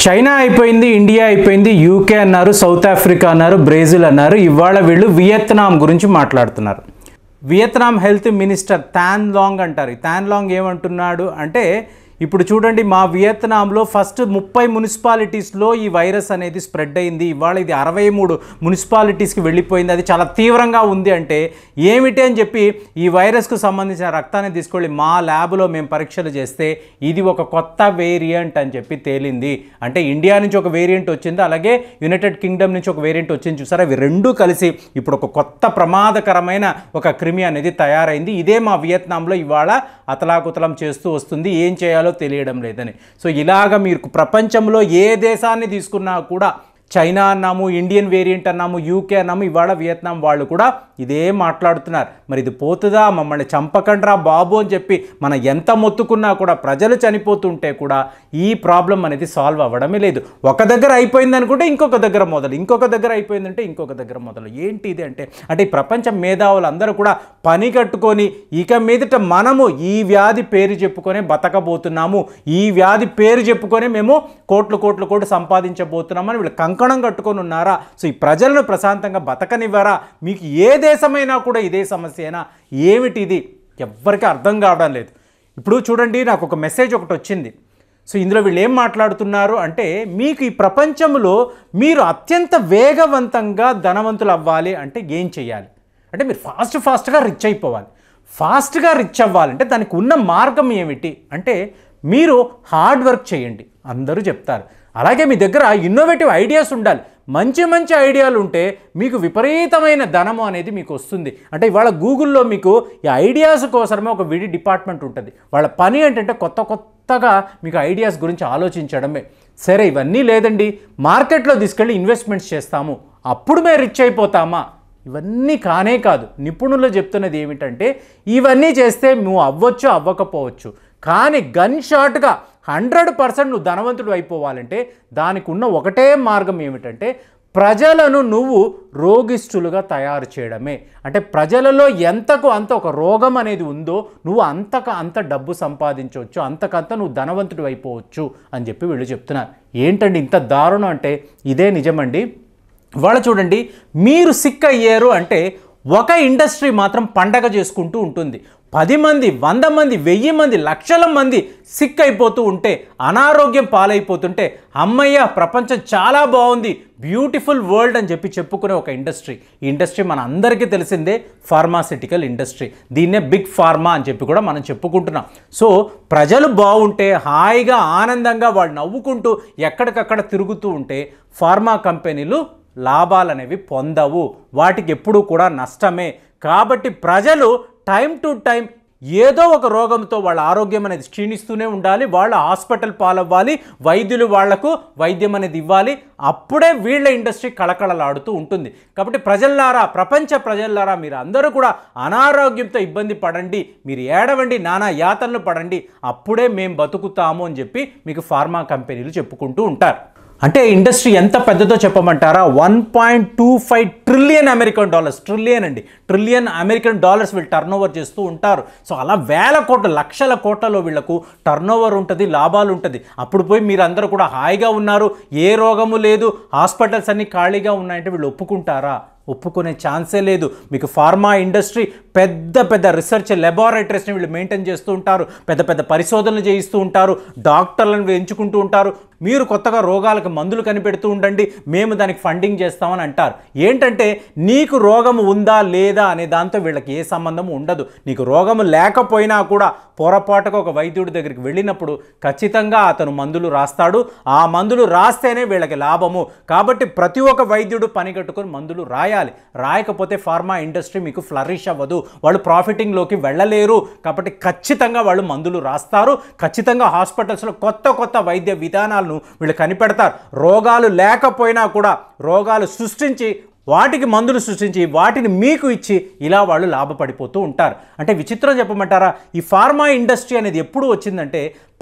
China అయిపోయింది India అయిపోయింది UK అన్నారు సౌత్ ఆఫ్రికా అన్నారు బ్రెజిల్ అన్నారు ఇవాళ వీళ్ళు వియత్నాం గురించి మాట్లాడుతున్నారు Vietnam health minister Thanh Long అంటారు ఈ థాన్ లాంగ్ ఏమంటున్నాడు అంటే ఇప్పుడు చూడండి మా వియత్నాంలో ఫస్ట్ ముప్పై మున్సిపాలిటీస్లో ఈ వైరస్ అనేది స్ప్రెడ్ అయింది ఇవాళ ఇది అరవై మూడు మున్సిపాలిటీస్కి వెళ్ళిపోయింది అది చాలా తీవ్రంగా ఉంది అంటే ఏమిటి అని చెప్పి ఈ వైరస్కు సంబంధించిన రక్తాన్ని తీసుకెళ్ళి మా ల్యాబ్లో మేము పరీక్షలు చేస్తే ఇది ఒక కొత్త వేరియంట్ అని చెప్పి తేలింది అంటే ఇండియా నుంచి ఒక వేరియంట్ వచ్చింది అలాగే యునైటెడ్ కింగ్డమ్ నుంచి ఒక వేరియంట్ వచ్చింది చూసారా ఇవి రెండూ కలిసి ఇప్పుడు ఒక కొత్త ప్రమాదకరమైన ఒక క్రిమి అనేది తయారైంది ఇదే మా వియత్నాంలో ఇవాళ అతలాకుతలం చేస్తూ వస్తుంది ఏం చేయాలో తెలియడం లేదని సో ఇలాగ మీరు ప్రపంచంలో ఏ దేశాన్ని తీసుకున్నా కూడా చైనా అన్నాము ఇండియన్ వేరియంట్ అన్నాము యూకే అన్నాము ఇవాళ వియత్నాం వాళ్ళు కూడా ఇదే మాట్లాడుతున్నారు మరి ఇది పోతుందా మమ్మల్ని చంపకండ్రా బాబు అని చెప్పి మనం ఎంత మొత్తుకున్నా కూడా ప్రజలు చనిపోతుంటే కూడా ఈ ప్రాబ్లం అనేది సాల్వ్ అవ్వడమే లేదు ఒక దగ్గర అయిపోయింది అనుకుంటే ఇంకొక దగ్గర మొదలు ఇంకొక దగ్గర అయిపోయిందంటే ఇంకొక దగ్గర మొదలు ఏంటి ఇది అంటే అంటే ఈ ప్రపంచ మేధావులు అందరూ కూడా పని కట్టుకొని ఇక మీదట మనము ఈ వ్యాధి పేరు చెప్పుకొని బతకబోతున్నాము ఈ వ్యాధి పేరు చెప్పుకొని మేము కోట్లు కోట్లు కోట్లు సంపాదించబోతున్నామని వీళ్ళు కంకణం కట్టుకొని ఉన్నారా సో ఈ ప్రజలను ప్రశాంతంగా బతకనివ్వరా మీకు ఏ దేశమైనా కూడా ఇదే సమస్య అయినా ఏమిటి ఇది ఎవ్వరికీ అర్థం కావడం లేదు ఇప్పుడు చూడండి నాకు ఒక మెసేజ్ ఒకటి వచ్చింది సో ఇందులో వీళ్ళు ఏం మాట్లాడుతున్నారు అంటే మీకు ఈ ప్రపంచంలో మీరు అత్యంత వేగవంతంగా ధనవంతులు అవ్వాలి అంటే ఏం చేయాలి అంటే మీరు ఫాస్ట్ ఫాస్ట్గా రిచ్ అయిపోవాలి ఫాస్ట్గా రిచ్ అవ్వాలంటే దానికి ఉన్న మార్గం ఏమిటి అంటే మీరు హార్డ్ వర్క్ చేయండి అందరూ చెప్తారు అలాగే మీ దగ్గర ఇన్నోవేటివ్ ఐడియాస్ ఉండాలి మంచి మంచి ఐడియాలు ఉంటే మీకు విపరీతమైన ధనము అనేది మీకు వస్తుంది అంటే ఇవాళ గూగుల్లో మీకు ఈ ఐడియాస్ కోసమే ఒక విడి డిపార్ట్మెంట్ ఉంటుంది వాళ్ళ పని ఏంటంటే కొత్త కొత్తగా మీకు ఐడియాస్ గురించి ఆలోచించడమే సరే ఇవన్నీ లేదండి మార్కెట్లో తీసుకెళ్ళి ఇన్వెస్ట్మెంట్స్ చేస్తాము అప్పుడు మేము రిచ్ అయిపోతామా ఇవన్నీ కానే కాదు నిపుణులు చెప్తున్నది ఏమిటంటే ఇవన్నీ చేస్తే నువ్వు అవ్వచ్చు అవ్వకపోవచ్చు కానీ గన్ షాట్గా హండ్రెడ్ పర్సెంట్ నువ్వు ధనవంతుడు అయిపోవాలంటే దానికి ఉన్న ఒకటే మార్గం ఏమిటంటే ప్రజలను నువ్వు రోగిష్ఠులుగా తయారు చేయడమే అంటే ప్రజలలో ఎంతకు అంత ఒక రోగం అనేది ఉందో నువ్వు అంతకు అంత డబ్బు సంపాదించవచ్చు అంతకంత నువ్వు ధనవంతుడు అయిపోవచ్చు అని చెప్పి వీళ్ళు చెప్తున్నారు ఏంటండి ఇంత దారుణం అంటే ఇదే నిజమండి ఇవాళ చూడండి మీరు సిక్ అయ్యారు అంటే ఒక ఇండస్ట్రీ మాత్రం పండగ చేసుకుంటూ ఉంటుంది పది మంది వంద మంది వెయ్యి మంది లక్షల మంది సిక్ అయిపోతూ ఉంటే అనారోగ్యం పాలైపోతుంటే అమ్మయ్య ప్రపంచం చాలా బాగుంది బ్యూటిఫుల్ వరల్డ్ అని చెప్పి చెప్పుకునే ఒక ఇండస్ట్రీ ఈ ఇండస్ట్రీ మన అందరికీ తెలిసిందే ఫార్మాసిటికల్ ఇండస్ట్రీ దీన్నే బిగ్ ఫార్మా అని చెప్పి కూడా మనం చెప్పుకుంటున్నాం సో ప్రజలు బాగుంటే హాయిగా ఆనందంగా వాళ్ళు నవ్వుకుంటూ ఎక్కడికక్కడ తిరుగుతూ ఉంటే ఫార్మా కంపెనీలు లాభాలనేవి పొందవు వాటికి ఎప్పుడూ కూడా నష్టమే కాబట్టి ప్రజలు టైం టు టైం ఏదో ఒక రోగంతో వాళ్ళ ఆరోగ్యం అనేది క్షీణిస్తూనే ఉండాలి వాళ్ళ హాస్పిటల్ పాలవ్వాలి వైద్యులు వాళ్లకు వైద్యం అనేది ఇవ్వాలి అప్పుడే వీళ్ళ ఇండస్ట్రీ కళకళలాడుతూ ఉంటుంది కాబట్టి ప్రజల్లారా ప్రపంచ ప్రజల్లారా మీరు అందరూ కూడా అనారోగ్యంతో ఇబ్బంది పడండి మీరు ఏడవండి నానా యాతనలు పడండి అప్పుడే మేము బతుకుతాము అని చెప్పి మీకు ఫార్మా కంపెనీలు చెప్పుకుంటూ ఉంటారు అంటే ఇండస్ట్రీ ఎంత పెద్దదో చెప్పమంటారా one point two five trillion American dollars trillion అండి ట్రిలియన్ అమెరికన్ డాలర్స్ వీళ్ళు టర్న్ ఓవర్ చేస్తూ ఉంటారు సో అలా వేల కోట్ల లక్షల కోట్లలో వీళ్ళకు టర్న్ ఓవర్ ఉంటుంది లాభాలు ఉంటుంది అప్పుడు పోయి మీరందరూ కూడా హాయిగా ఉన్నారు ఏ రోగము లేదు హాస్పిటల్స్ అన్నీ ఖాళీగా ఉన్నాయంటే వీళ్ళు ఒప్పుకుంటారా ఒప్పుకునే ఛాన్సే లేదు మీకు ఫార్మా ఇండస్ట్రీ పెద్ద పెద్ద రీసెర్చ్ లెబారెటరీస్ని వీళ్ళు మెయింటైన్ చేస్తూ ఉంటారు పెద్ద పెద్ద పరిశోధనలు చేయిస్తూ ఉంటారు డాక్టర్లను ఎంచుకుంటూ ఉంటారు మీరు కొత్తగా రోగాలకు మందులు కనిపెడుతూ ఉండండి మేము దానికి ఫండింగ్ చేస్తామని అంటారు ఏంటంటే నీకు రోగం ఉందా లేదా అనే దాంతో వీళ్ళకి ఏ సంబంధం ఉండదు నీకు రోగం లేకపోయినా కూడా పొరపాటుగా ఒక వైద్యుడి దగ్గరికి వెళ్ళినప్పుడు ఖచ్చితంగా అతను మందులు రాస్తాడు ఆ మందులు రాస్తేనే వీళ్ళకి లాభము కాబట్టి ప్రతి ఒక్క వైద్యుడు పని కట్టుకొని మందులు రాయాలి రాయకపోతే ఫార్మా ఇండస్ట్రీ మీకు ఫ్లరిష్ అవ్వదు వాళ్ళు ప్రాఫిటింగ్లోకి వెళ్ళలేరు కాబట్టి ఖచ్చితంగా వాళ్ళు మందులు రాస్తారు ఖచ్చితంగా హాస్పిటల్స్లో కొత్త కొత్త వైద్య విధానాలను వీళ్ళు కనిపెడతారు రోగాలు లేకపోయినా కూడా రోగాలు సృష్టించి వాటికి మందులు సృష్టించి వాటిని మీకు ఇచ్చి ఇలా వాళ్ళు లాభపడిపోతూ ఉంటారు అంటే విచిత్రం చెప్పమంటారా ఈ ఫార్మా ఇండస్ట్రీ అనేది ఎప్పుడు వచ్చిందంటే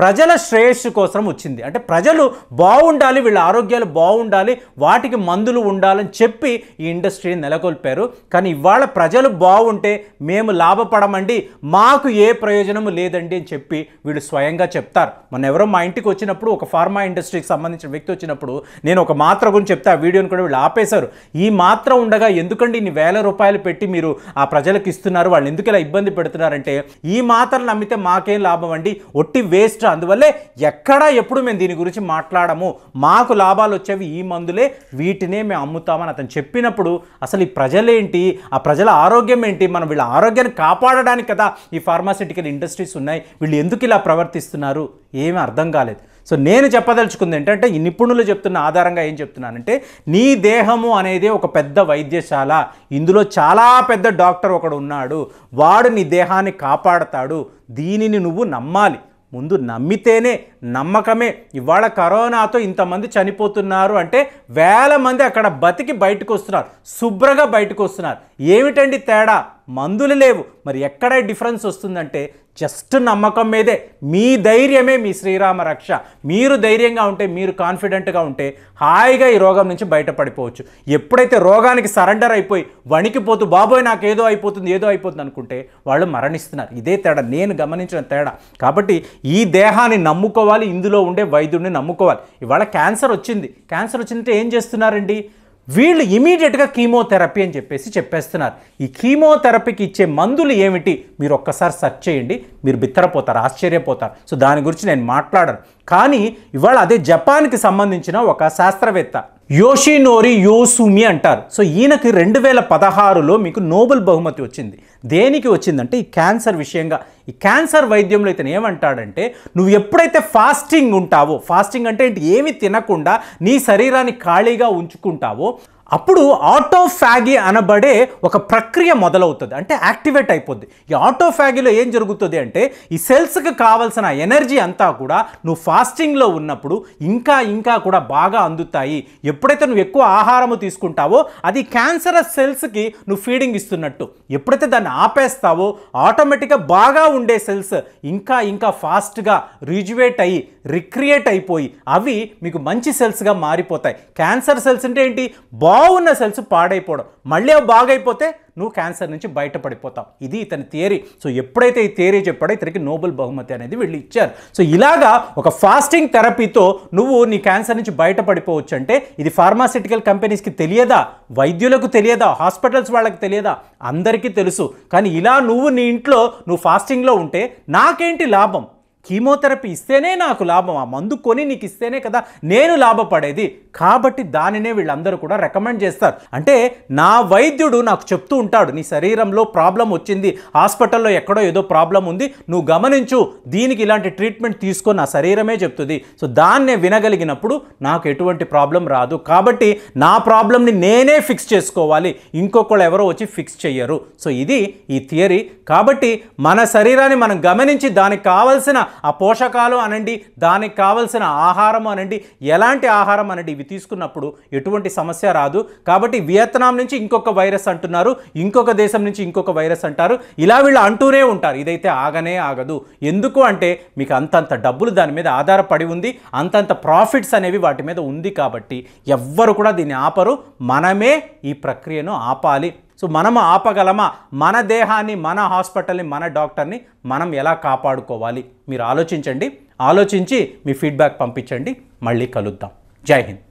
ప్రజల శ్రేయస్సు కోసం వచ్చింది అంటే ప్రజలు బాగుండాలి వీళ్ళ ఆరోగ్యాలు బాగుండాలి వాటికి మందులు ఉండాలని చెప్పి ఈ ఇండస్ట్రీని నెలకొల్పారు కానీ ఇవాళ ప్రజలు బాగుంటే మేము లాభపడమండి మాకు ఏ ప్రయోజనము లేదండి అని చెప్పి వీళ్ళు స్వయంగా చెప్తారు మొన్న ఎవరో మా ఇంటికి వచ్చినప్పుడు ఒక ఫార్మా ఇండస్ట్రీకి సంబంధించిన వ్యక్తి వచ్చినప్పుడు నేను ఒక మాత్ర గురించి చెప్తే ఆ వీడియోని కూడా వీళ్ళు ఆపేశారు ఈ మాత్ర ఉండగా ఎందుకండి ఇన్ని వేల రూపాయలు పెట్టి మీరు ఆ ప్రజలకు ఇస్తున్నారు వాళ్ళు ఎందుకు ఇలా ఇబ్బంది పెడుతున్నారంటే ఈ మాత్రలు నమ్మితే మాకేం లాభం అండి ఒట్టి వేస్ట్ అందువల్లే ఎక్కడా ఎప్పుడు మేము దీని గురించి మాట్లాడము మాకు లాభాలు వచ్చేవి ఈ మందులే వీటినే మేము అమ్ముతామని అతను చెప్పినప్పుడు అసలు ఈ ప్రజలేంటి ఆ ప్రజల ఆరోగ్యం ఏంటి మనం వీళ్ళ ఆరోగ్యాన్ని కాపాడడానికి కదా ఈ ఫార్మాసిటికల్ ఇండస్ట్రీస్ ఉన్నాయి వీళ్ళు ఎందుకు ఇలా ప్రవర్తిస్తున్నారు ఏమీ అర్థం కాలేదు సో నేను చెప్పదలుచుకుంది ఏంటంటే ఈ నిపుణులు చెప్తున్న ఆధారంగా ఏం చెప్తున్నానంటే నీ దేహము అనేది ఒక పెద్ద వైద్యశాల ఇందులో చాలా పెద్ద డాక్టర్ ఒకడు ఉన్నాడు వాడు నీ దేహాన్ని కాపాడతాడు దీనిని నువ్వు నమ్మాలి ముందు నమ్మితేనే నమ్మకమే ఇవాళ కరోనాతో ఇంతమంది చనిపోతున్నారు అంటే వేల మంది అక్కడ బతికి బయటకు వస్తున్నారు శుభ్రగా బయటకు వస్తున్నారు ఏమిటండి తేడా మందులు లేవు మరి ఎక్కడ డిఫరెన్స్ వస్తుందంటే జస్ట్ నమ్మకం మీదే మీ ధైర్యమే మీ శ్రీరామ రక్ష మీరు ధైర్యంగా ఉంటే మీరు కాన్ఫిడెంట్గా ఉంటే హాయిగా ఈ రోగం నుంచి బయటపడిపోవచ్చు ఎప్పుడైతే రోగానికి సరెండర్ అయిపోయి వణికిపోతూ బాబోయ్ నాకు ఏదో అయిపోతుంది ఏదో అయిపోతుంది అనుకుంటే వాళ్ళు మరణిస్తున్నారు ఇదే తేడా నేను గమనించిన తేడా కాబట్టి ఈ దేహాన్ని నమ్ముకోవాలి ఇందులో ఉండే వైద్యుడిని నమ్ముకోవాలి ఇవాళ క్యాన్సర్ వచ్చింది క్యాన్సర్ వచ్చిందంటే ఏం చేస్తున్నారండి వీళ్ళు ఇమీడియట్గా కీమోథెరపీ అని చెప్పేసి చెప్పేస్తున్నారు ఈ కీమోథెరపీకి ఇచ్చే మందులు ఏమిటి మీరు ఒక్కసారి సెర్చ్ చేయండి మీరు బిత్తరపోతారు ఆశ్చర్యపోతారు సో దాని గురించి నేను మాట్లాడను కానీ ఇవాళ అదే జపాన్కి సంబంధించిన ఒక శాస్త్రవేత్త యోషినోరి యోసుమి అంటారు సో ఈయనకి రెండు వేల పదహారులో మీకు నోబెల్ బహుమతి వచ్చింది దేనికి వచ్చిందంటే ఈ క్యాన్సర్ విషయంగా ఈ క్యాన్సర్ వైద్యంలో ఇతను ఏమంటాడంటే నువ్వు ఎప్పుడైతే ఫాస్టింగ్ ఉంటావో ఫాస్టింగ్ అంటే ఏంటి ఏమి తినకుండా నీ శరీరాన్ని ఖాళీగా ఉంచుకుంటావో అప్పుడు ఆటోఫాగి అనబడే ఒక ప్రక్రియ మొదలవుతుంది అంటే యాక్టివేట్ అయిపోద్ది ఈ ఆటోఫాగిలో ఏం జరుగుతుంది అంటే ఈ సెల్స్కి కావాల్సిన ఎనర్జీ అంతా కూడా నువ్వు ఫాస్టింగ్లో ఉన్నప్పుడు ఇంకా ఇంకా కూడా బాగా అందుతాయి ఎప్పుడైతే నువ్వు ఎక్కువ ఆహారము తీసుకుంటావో అది క్యాన్సరస్ సెల్స్కి నువ్వు ఫీడింగ్ ఇస్తున్నట్టు ఎప్పుడైతే దాన్ని ఆపేస్తావో ఆటోమేటిక్గా బాగా ఉండే సెల్స్ ఇంకా ఇంకా ఫాస్ట్గా రిజువేట్ అయ్యి రిక్రియేట్ అయిపోయి అవి మీకు మంచి సెల్స్గా మారిపోతాయి క్యాన్సర్ సెల్స్ అంటే ఏంటి బాగున్న సెల్స్ పాడైపోవడం మళ్ళీ అవి బాగైపోతే నువ్వు క్యాన్సర్ నుంచి బయటపడిపోతావు ఇది ఇతని థియరీ సో ఎప్పుడైతే ఈ థియరీ చెప్పాడో ఇతనికి నోబెల్ బహుమతి అనేది వీళ్ళు ఇచ్చారు సో ఇలాగా ఒక ఫాస్టింగ్ థెరపీతో నువ్వు నీ క్యాన్సర్ నుంచి బయటపడిపోవచ్చు అంటే ఇది ఫార్మాసిటికల్ కంపెనీస్కి తెలియదా వైద్యులకు తెలియదా హాస్పిటల్స్ వాళ్ళకి తెలియదా అందరికీ తెలుసు కానీ ఇలా నువ్వు నీ ఇంట్లో నువ్వు ఫాస్టింగ్లో ఉంటే నాకేంటి లాభం కీమోథెరపీ ఇస్తేనే నాకు లాభం ఆ మందు కొని నీకు ఇస్తేనే కదా నేను లాభపడేది కాబట్టి దానినే వీళ్ళందరూ కూడా రికమెండ్ చేస్తారు అంటే నా వైద్యుడు నాకు చెప్తూ ఉంటాడు నీ శరీరంలో ప్రాబ్లం వచ్చింది హాస్పిటల్లో ఎక్కడో ఏదో ప్రాబ్లం ఉంది నువ్వు గమనించు దీనికి ఇలాంటి ట్రీట్మెంట్ తీసుకో నా శరీరమే చెప్తుంది సో దాన్నే వినగలిగినప్పుడు నాకు ఎటువంటి ప్రాబ్లం రాదు కాబట్టి నా ప్రాబ్లంని నేనే ఫిక్స్ చేసుకోవాలి ఇంకొకళ్ళు ఎవరో వచ్చి ఫిక్స్ చెయ్యరు సో ఇది ఈ థియరీ కాబట్టి మన శరీరాన్ని మనం గమనించి దానికి కావలసిన ఆ పోషకాలు అనండి దానికి కావలసిన ఆహారం అనండి ఎలాంటి ఆహారం అనండి ఇవి తీసుకున్నప్పుడు ఎటువంటి సమస్య రాదు కాబట్టి వియత్నాం నుంచి ఇంకొక వైరస్ అంటున్నారు ఇంకొక దేశం నుంచి ఇంకొక వైరస్ అంటారు ఇలా వీళ్ళు అంటూనే ఉంటారు ఇదైతే ఆగనే ఆగదు ఎందుకు అంటే మీకు అంతంత డబ్బులు దాని మీద ఆధారపడి ఉంది అంతంత ప్రాఫిట్స్ అనేవి వాటి మీద ఉంది కాబట్టి ఎవ్వరు కూడా దీన్ని ఆపరు మనమే ఈ ప్రక్రియను ఆపాలి సో మనం ఆపగలమా మన దేహాన్ని మన హాస్పిటల్ని మన డాక్టర్ని మనం ఎలా కాపాడుకోవాలి మీరు ఆలోచించండి ఆలోచించి మీ ఫీడ్బ్యాక్ పంపించండి మళ్ళీ కలుద్దాం జై హింద్